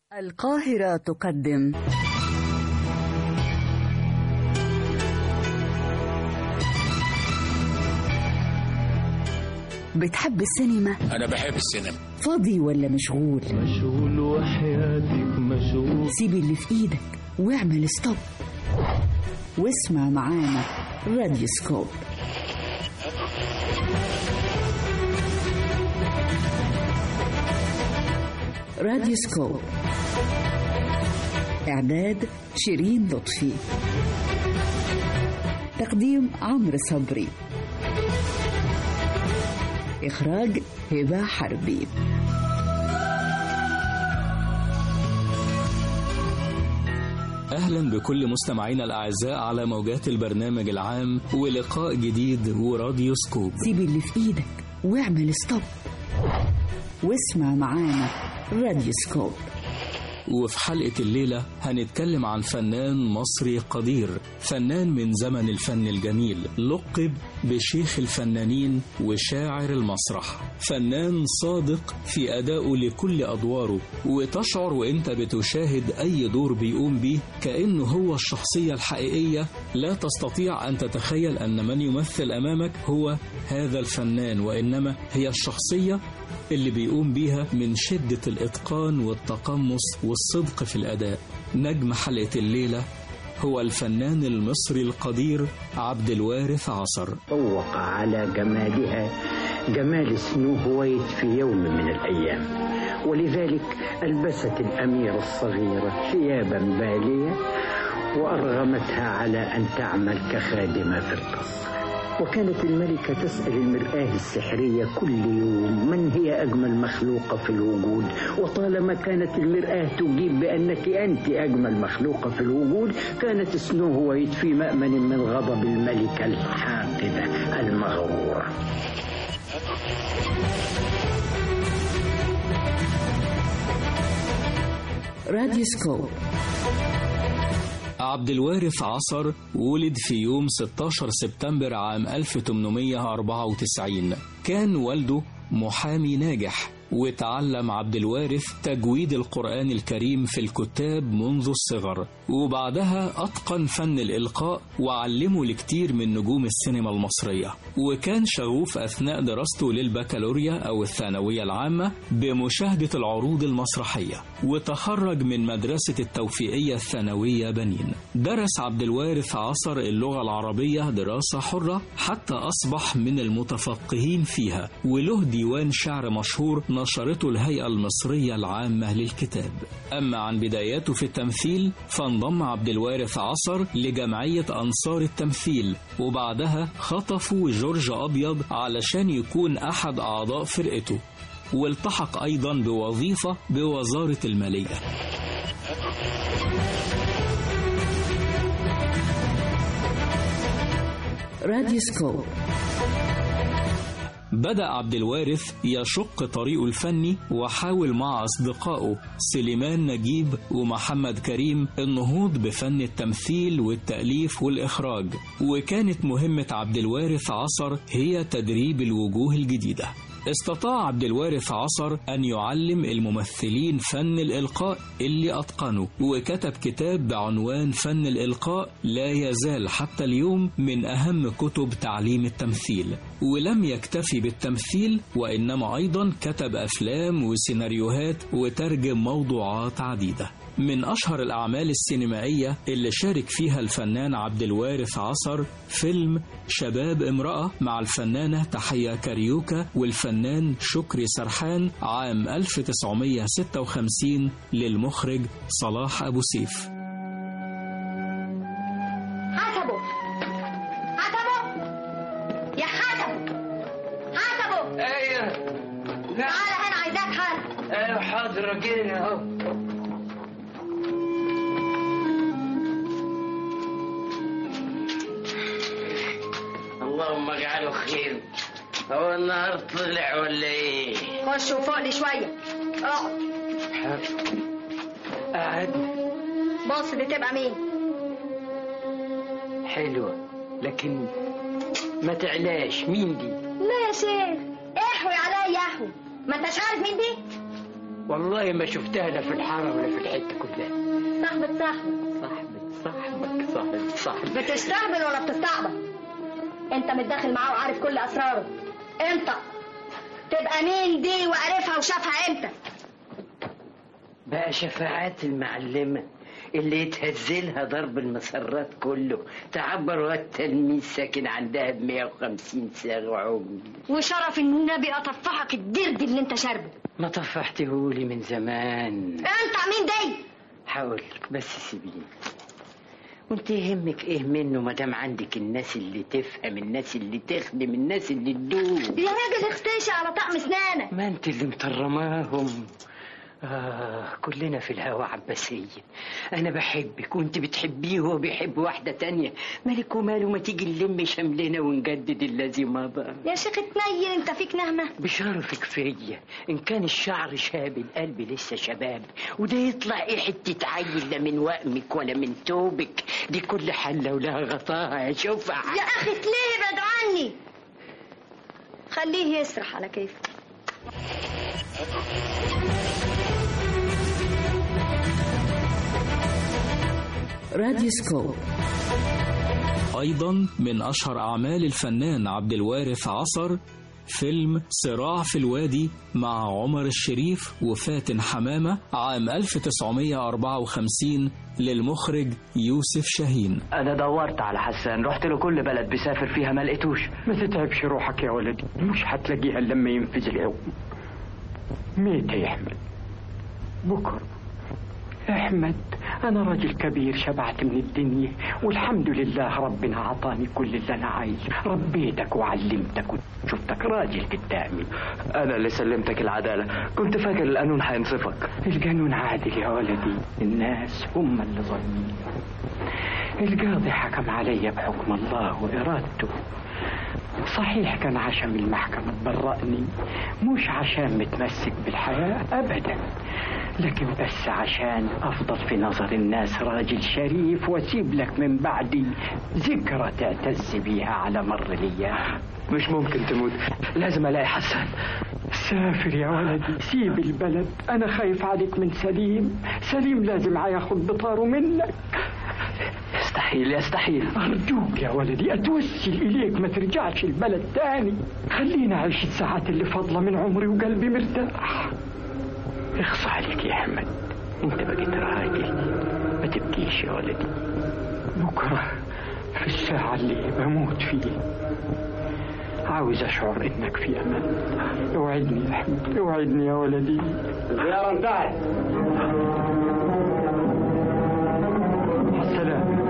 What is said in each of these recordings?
القاهرة تقدم بتحب السينما؟ أنا بحب السينما فاضي ولا مشغول؟ مشغول وحياتك مشغول سيب اللي في ايدك واعمل ستوب واسمع معانا راديو سكوب راديو سكوب إعداد شيرين لطفي تقديم عمرو صبري إخراج هبة حربي أهلا بكل مستمعينا الأعزاء على موجات البرنامج العام ولقاء جديد وراديو سكوب سيب اللي في ايدك واعمل ستوب واسمع معانا راديو سكوب وفي حلقة الليلة هنتكلم عن فنان مصري قدير فنان من زمن الفن الجميل لقب بشيخ الفنانين وشاعر المسرح فنان صادق في أدائه لكل أدواره وتشعر وإنت بتشاهد أي دور بيقوم بيه كأنه هو الشخصية الحقيقية لا تستطيع أن تتخيل أن من يمثل أمامك هو هذا الفنان وإنما هي الشخصية اللي بيقوم بيها من شدة الإتقان والتقمص والصدق في الأداء نجم حلقة الليلة هو الفنان المصري القدير عبد الوارث عصر طوق على جمالها جمال سنو هويت في يوم من الأيام ولذلك ألبست الأميرة الصغيرة ثيابا بالية وأرغمتها على أن تعمل كخادمة في القصر وكانت الملكة تسأل المرآة السحرية كل يوم من هي أجمل مخلوقة في الوجود وطالما كانت المرآة تجيب بأنك أنت أجمل مخلوقة في الوجود كانت سنو هويت في مأمن من غضب الملكة الحاقدة المغرورة راديو سكوب عبد الوارث عصر ولد في يوم 16 سبتمبر عام 1894 كان والده محامي ناجح وتعلم عبد الوارث تجويد القرآن الكريم في الكتاب منذ الصغر وبعدها أتقن فن الإلقاء وعلمه لكتير من نجوم السينما المصرية وكان شغوف أثناء دراسته للبكالوريا أو الثانوية العامة بمشاهدة العروض المسرحية وتخرج من مدرسة التوفيقية الثانوية بنين درس عبد الوارث عصر اللغة العربية دراسة حرة حتى أصبح من المتفقهين فيها وله ديوان شعر مشهور نشرته الهيئة المصرية العامة للكتاب أما عن بداياته في التمثيل فانضم عبد الوارث عصر لجمعية أنصار التمثيل وبعدها خطفوا جورج أبيض علشان يكون أحد أعضاء فرقته والتحق أيضا بوظيفة بوزارة المالية راديو سكوب بدأ عبد الوارث يشق طريقه الفني وحاول مع أصدقائه سليمان نجيب ومحمد كريم النهوض بفن التمثيل والتأليف والإخراج وكانت مهمة عبد الوارث عصر هي تدريب الوجوه الجديدة استطاع عبد الوارث عصر أن يعلم الممثلين فن الإلقاء اللي أتقنه وكتب كتاب بعنوان فن الإلقاء لا يزال حتى اليوم من أهم كتب تعليم التمثيل ولم يكتفي بالتمثيل وإنما أيضا كتب أفلام وسيناريوهات وترجم موضوعات عديدة من أشهر الأعمال السينمائية اللي شارك فيها الفنان عبد الوارث عصر فيلم شباب امرأة مع الفنانة تحية كاريوكا والفنان شكري سرحان عام 1956 للمخرج صلاح أبو سيف حسبه حسبه يا حسبه حسبه ايوه تعالى هنا عايزاك حالا ايوه حاضر جينا اهو اللهم اجعله خير هو النهار طلع ولا ايه؟ خش وفوق لي شويه اقعد قاعد بص دي تبقى مين حلوة لكن ما تعلاش مين دي؟ لا يا شيخ احوي عليا احوي ما انتش عارف مين دي والله ما شفتها لا في الحارة ولا في الحتة كلها صاحبة صاحبة صاحبك صاحبك صاحب صاحب بتستهبل ولا بتستعبط انت متداخل معاه وعارف كل اسراره انت تبقى مين دي وعارفها وشافها امتى بقى شفاعات المعلمة اللي يتهزلها ضرب المسرات كله تعبر والتلميذ ساكن عندها ب 150 ساغ وعمي وشرف النبي اطفحك الدرد اللي انت شاربه ما طفحتهولي من زمان انت مين دي هقول لك بس سيبيني وانت يهمك ايه منه ما دام عندك الناس اللي تفهم الناس اللي تخدم الناس اللي تدوب يا راجل اختشي على طقم اسنانك ما انت اللي مطرماهم آه كلنا في الهوى عباسية أنا بحبك وأنت بتحبيه وهو بيحب واحدة تانية مالك وماله ما تيجي نلم شملنا ونجدد الذي مضى يا شيخ اتنيل انت فيك نهمه بشرفك فيا إن كان الشعر شاب القلب لسه شباب وده يطلع إيه حتة عيل لا من وقمك ولا من توبك دي كل حلة ولها غطاها يا شفع يا اخي تليه ابعد عني خليه يسرح على كيفه راديوسكوب أيضا من أشهر أعمال الفنان عبد الوارث عصر فيلم صراع في الوادي مع عمر الشريف وفاتن حمامة عام 1954 للمخرج يوسف شاهين انا دورت على حسان رحت له كل بلد بيسافر فيها ما لقيتوش ما تتعبش روحك يا ولدي مش هتلاقيها إلا لما ينفذ اليوم ميت يا أحمد بكرة أحمد أنا راجل كبير شبعت من الدنيا والحمد لله ربنا عطاني كل اللي أنا عايزه ربيتك وعلمتك وشفتك راجل قدامي انا اللي سلمتك العداله كنت فاكر القانون هينصفك القانون عادل يا ولدي الناس هم اللي ظالمين القاضي حكم علي بحكم الله وإرادته صحيح كان عشان المحكمة تبرأني مش عشان متمسك بالحياة أبدا لكن بس عشان أفضل في نظر الناس راجل شريف وأسيب لك من بعدي ذكرى تعتز بيها على مر الأيام مش ممكن تموت لازم الاقي حسان سافر يا ولدي سيب البلد أنا خايف عليك من سليم سليم لازم هياخد بطاره منك يستحيل يستحيل أرجوك يا ولدي أتوسل إليك ما ترجعش البلد تاني خلينا أعيش الساعات اللي فاضلة من عمري وقلبي مرتاح اخصى عليك يا أحمد أنت بقيت راجل ما تبكيش يا ولدي بكرة في الساعة اللي بموت فيه عاوز أشعر إنك في أمان اوعدني يا أحمد اوعدني يا ولدي الزياره انتهت مع السلامة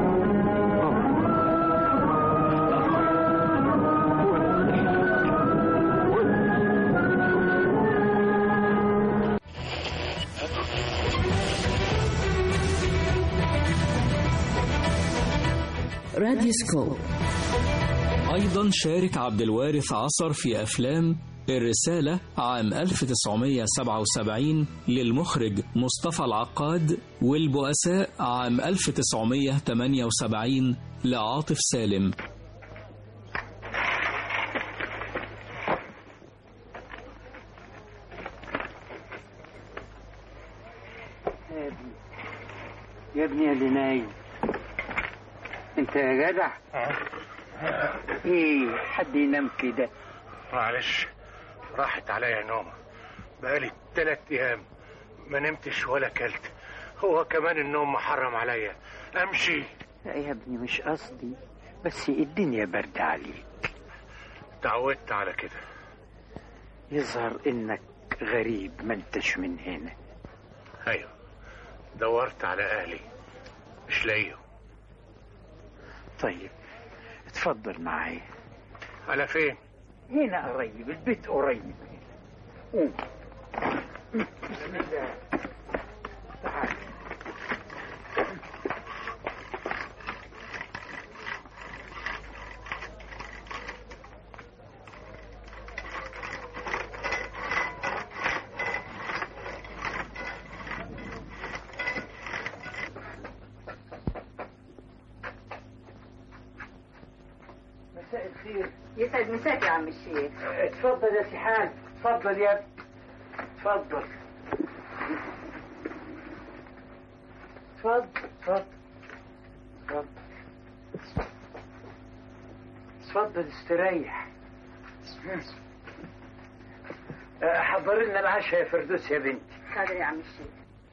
راديوسكوب أيضا شارك عبد الوارث عصر في أفلام الرسالة عام 1977 للمخرج مصطفى العقاد والبؤساء عام 1978 لعاطف سالم يا ابني يا اللي نايم انت يا جدع ايه حد ينام كده معلش راحت عليا نوم بقالي تلات ايام ما نمتش ولا كلت هو كمان النوم محرم عليا امشي لا يا ابني مش قصدي بس الدنيا برد عليك تعودت على كده يظهر انك غريب ما انتش من هنا ايوه دورت على اهلي مش لاقيهم طيب اتفضل معايا على فين هنا قريب البيت قريب قوم بسم الله تعال مساء الخير يسعد مساك يا عم الشيخ اتفضل يا سيحان اتفضل يا ابني اتفضل اتفضل اتفضل اتفضل اتفضل استريح آه، حضر لنا العشاء يا فردوس يا بنتي حاضر يا عم الشيخ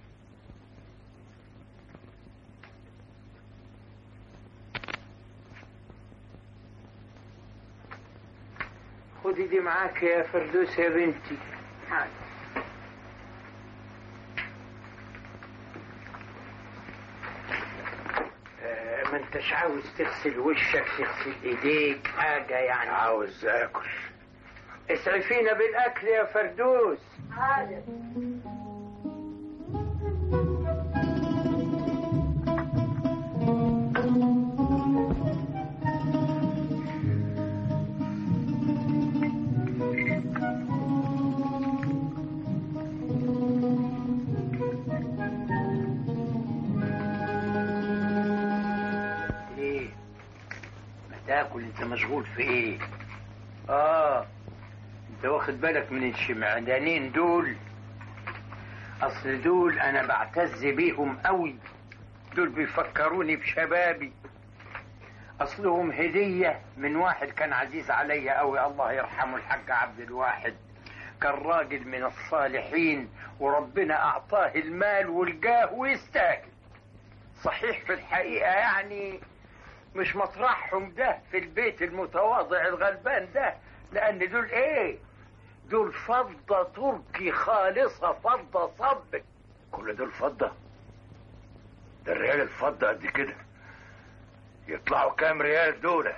خدي دي معاك يا فردوس يا بنتي حاضر آه، ما انتش عاوز تغسل وشك تغسل ايديك حاجة يعني عاوز اكل اسعفينا بالاكل يا فردوس حاضر ايه ما تاكل انت مشغول في ايه اه انت واخد بالك من الشمعدانين دول اصل دول انا بعتز بيهم قوي دول بيفكروني بشبابي اصلهم هدية من واحد كان عزيز عليا قوي الله يرحمه الحاج عبد الواحد كان راجل من الصالحين وربنا اعطاه المال والجاه ويستاهل صحيح في الحقيقة يعني مش مطرحهم ده في البيت المتواضع الغلبان ده لأن دول إيه؟ دول فضة تركي خالصة فضة صب كل دول فضة ده الريال الفضة قد كده يطلعوا كام ريال دول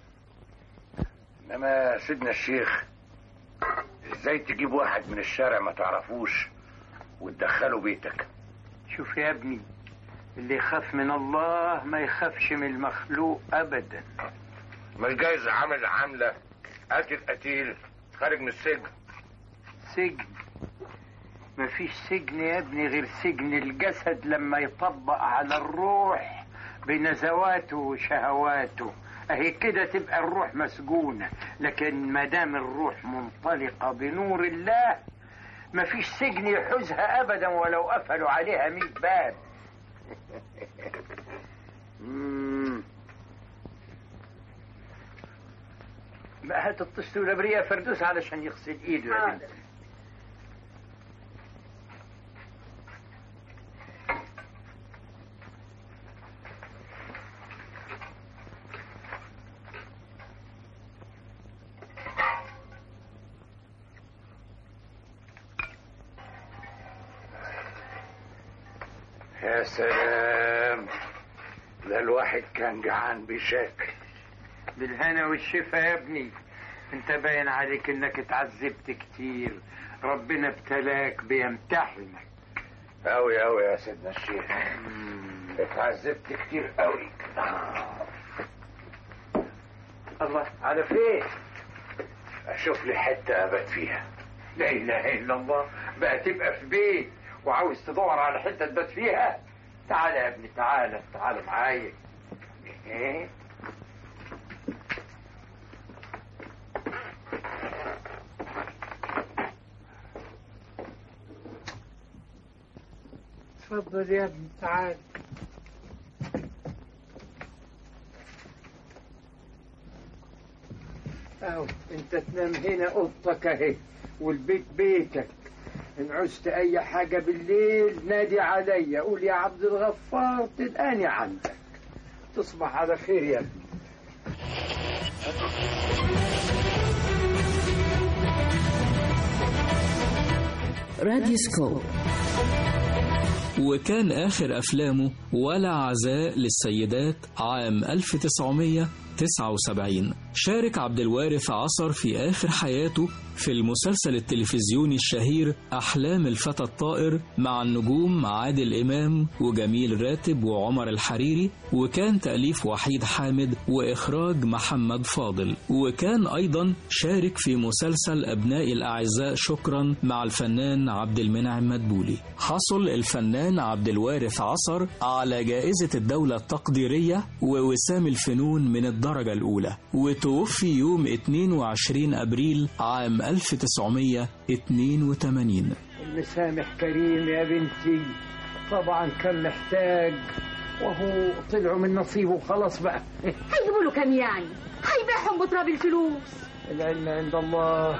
انما سيدنا الشيخ ازاي تجيب واحد من الشارع ما تعرفوش وتدخله بيتك شوف يا ابني اللي يخاف من الله ما يخافش من المخلوق أبدا مش جايز عامل عاملة قاتل قتيل خارج من السجن سجن مفيش سجن يا ابني غير سجن الجسد لما يطبق على الروح بنزواته وشهواته اهي كده تبقى الروح مسجونة لكن ما دام الروح منطلقة بنور الله مفيش سجن يحوزها ابدا ولو قفلوا عليها مية باب مم. ما هات الطست والابرياء فردوس علشان يغسل ايده يا بنت يا سلام ده الواحد كان جعان بشكل بالهنا والشفا يا ابني انت باين عليك انك اتعذبت كتير ربنا ابتلاك بيمتحنك أوي أوي يا سيدنا الشيخ اتعذبت كتير أوي الله على فين أشوف لي حتة أبات فيها لا اله الا الله بقى تبقى في بيت وعاوز تدور على حته تبات فيها تعالى يا ابني تعالى تعالى معايا ايه اتفضل يا ابني تعال اهو انت تنام هنا اوضتك اهي والبيت بيتك ان عزت اي حاجه بالليل نادي عليا قول يا عبد الغفار تلقاني عندك تصبح على خير يا ابني راديوسكوب وكان آخر أفلامه ولا عزاء للسيدات عام 1979 شارك عبد الوارث عصر في آخر حياته في المسلسل التلفزيوني الشهير أحلام الفتى الطائر مع النجوم عادل إمام وجميل راتب وعمر الحريري وكان تأليف وحيد حامد وإخراج محمد فاضل وكان أيضا شارك في مسلسل أبناء الأعزاء شكرا مع الفنان عبد المنعم مدبولي حصل الفنان عبد الوارث عصر على جائزة الدولة التقديرية ووسام الفنون من الدرجة الأولى وتوفي يوم 22 أبريل عام 1982 المسامح كريم يا بنتي طبعا كان محتاج وهو طلعوا من نصيبه خلاص بقى هيجيبوا له كام يعني هيبيعهم بتراب الفلوس العلم عند الله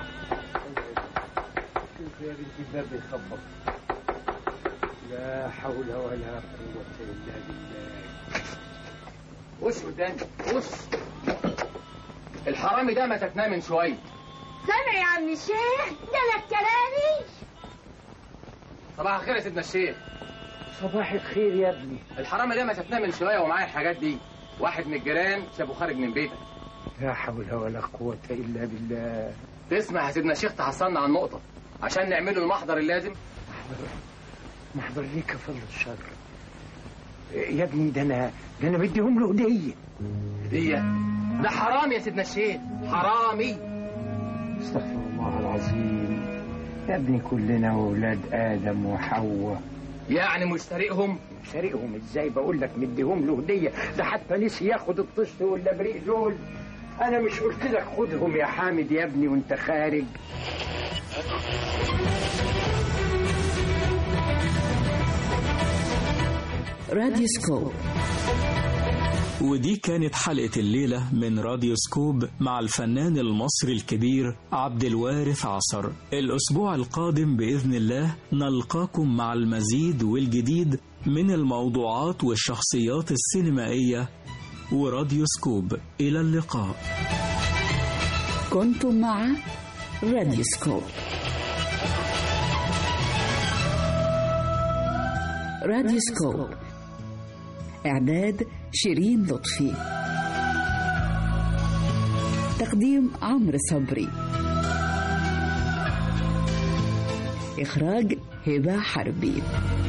شوف يا بنتي الباب يخبط لا حول ولا قوة إلا بالله وش قدامي وش الحرامي ده ما تفناه من شويه سامع يا عم الشيخ ده لك كلامي صباح الخير يا سيدنا الشيخ صباح الخير يا ابني الحرامي ده ما شفناه من شويه ومعاه الحاجات دي واحد من الجيران شافه خارج من بيتك لا حول ولا قوة إلا بالله تسمع يا سيدنا الشيخ تحصلنا على النقطه عشان نعمله المحضر اللازم محضر ليك فضل الشر يا ابني ده انا ده انا بديهم له هديه هديه ده حرام يا سيدنا الشيخ حرامي استغفر الله العظيم يا ابني كلنا اولاد ادم وحواء يعني مش سارقهم سارقهم ازاي بقول لك مديهم له هديه ده حتى نسي ياخد الطشت والابريق دول انا مش قلت لك خدهم يا حامد يا ابني وانت خارج راديو سكوب ودي كانت حلقة الليلة من راديو سكوب مع الفنان المصري الكبير عبد الوارث عصر الأسبوع القادم بإذن الله نلقاكم مع المزيد والجديد من الموضوعات والشخصيات السينمائية وراديو سكوب إلى اللقاء كنتم مع راديو سكوب راديو سكوب إعداد شيرين لطفي تقديم عمرو صبري إخراج هبة حربي